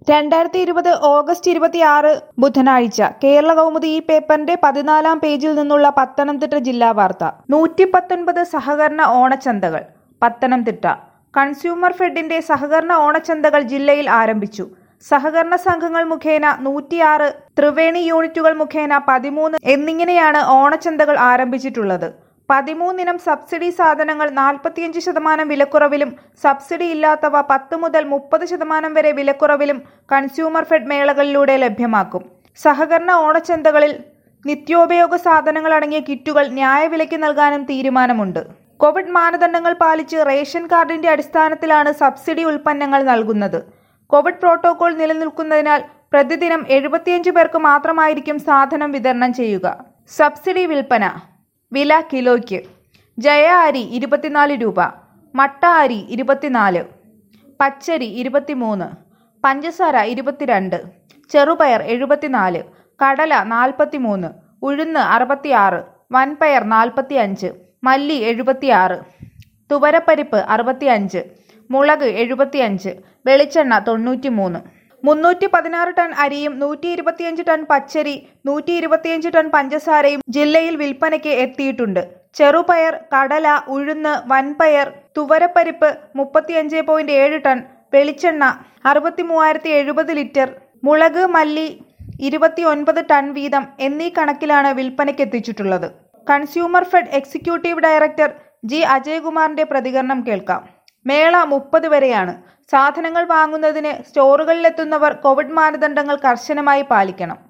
രണ്ടായിരത്തി ഇരുപത് ഓഗസ്റ്റ് ഇരുപത്തിയാറ് ബുധനാഴ്ച കേരള കൗമുദി ഈ പേപ്പറിന്റെ പതിനാലാം പേജിൽ നിന്നുള്ള പത്തനംതിട്ട ജില്ലാ വാർത്ത നൂറ്റി പത്തൊൻപത് സഹകരണ ഓണച്ചന്തകൾ പത്തനംതിട്ട കൺസ്യൂമർ ഫെഡിന്റെ സഹകരണ ഓണച്ചന്തകൾ ജില്ലയിൽ ആരംഭിച്ചു സഹകരണ സംഘങ്ങൾ മുഖേന നൂറ്റിയാറ് ത്രിവേണി യൂണിറ്റുകൾ മുഖേന പതിമൂന്ന് എന്നിങ്ങനെയാണ് ഓണച്ചന്തകൾ ആരംഭിച്ചിട്ടുള്ളത് പതിമൂന്നിനം സബ്സിഡി സാധനങ്ങൾ നാൽപ്പത്തിയഞ്ച് ശതമാനം വിലക്കുറവിലും സബ്സിഡി ഇല്ലാത്തവ പത്ത് മുതൽ മുപ്പത് ശതമാനം വരെ വിലക്കുറവിലും കൺസ്യൂമർ ഫെഡ് മേളകളിലൂടെ ലഭ്യമാക്കും സഹകരണ ഓണച്ചന്തകളിൽ നിത്യോപയോഗ സാധനങ്ങൾ അടങ്ങിയ കിറ്റുകൾ ന്യായവിലയ്ക്ക് നൽകാനും തീരുമാനമുണ്ട് കോവിഡ് മാനദണ്ഡങ്ങൾ പാലിച്ച് റേഷൻ കാർഡിന്റെ അടിസ്ഥാനത്തിലാണ് സബ്സിഡി ഉൽപ്പന്നങ്ങൾ നൽകുന്നത് കോവിഡ് പ്രോട്ടോകോൾ നിലനിൽക്കുന്നതിനാൽ പ്രതിദിനം എഴുപത്തിയഞ്ച് പേർക്ക് മാത്രമായിരിക്കും സാധനം വിതരണം ചെയ്യുക സബ്സിഡി വിൽപ്പന വില കിലോയ്ക്ക് ജയ അരി ഇരുപത്തിനാല് രൂപ മട്ട അരി ഇരുപത്തിനാല് പച്ചരി ഇരുപത്തിമൂന്ന് പഞ്ചസാര ഇരുപത്തിരണ്ട് ചെറുപയർ എഴുപത്തിനാല് കടല നാൽപ്പത്തിമൂന്ന് ഉഴുന്ന് അറുപത്തിയാറ് വൻപയർ നാൽപ്പത്തിയഞ്ച് മല്ലി എഴുപത്തിയാറ് തുവരപ്പരിപ്പ് അറുപത്തിയഞ്ച് മുളക് എഴുപത്തിയഞ്ച് വെളിച്ചെണ്ണ തൊണ്ണൂറ്റിമൂന്ന് മുന്നൂറ്റി പതിനാറ് ടൺ അരിയും നൂറ്റി ഇരുപത്തിയഞ്ച് ടൺ പച്ചരി നൂറ്റി ഇരുപത്തിയഞ്ച് ടൺ പഞ്ചസാരയും ജില്ലയിൽ വിൽപ്പനയ്ക്ക് എത്തിയിട്ടുണ്ട് ചെറുപയർ കടല ഉഴുന്ന് വൻപയർ തുവരപ്പരിപ്പ് മുപ്പത്തിയഞ്ച് പോയിന്റ് ഏഴ് ടൺ വെളിച്ചെണ്ണ അറുപത്തി മൂവായിരത്തി എഴുപത് ലിറ്റർ മുളക് മല്ലി ഇരുപത്തി ഒൻപത് ടൺ വീതം എന്നീ കണക്കിലാണ് വിൽപ്പനയ്ക്ക് എത്തിച്ചിട്ടുള്ളത് consumer fed executive director G അജയകുമാറിന്റെ പ്രതികരണം കേൾക്കാം മേള മുപ്പത് വരെയാണ് സാധനങ്ങൾ വാങ്ങുന്നതിന് സ്റ്റോറുകളിലെത്തുന്നവർ കോവിഡ് മാനദണ്ഡങ്ങൾ കർശനമായി പാലിക്കണം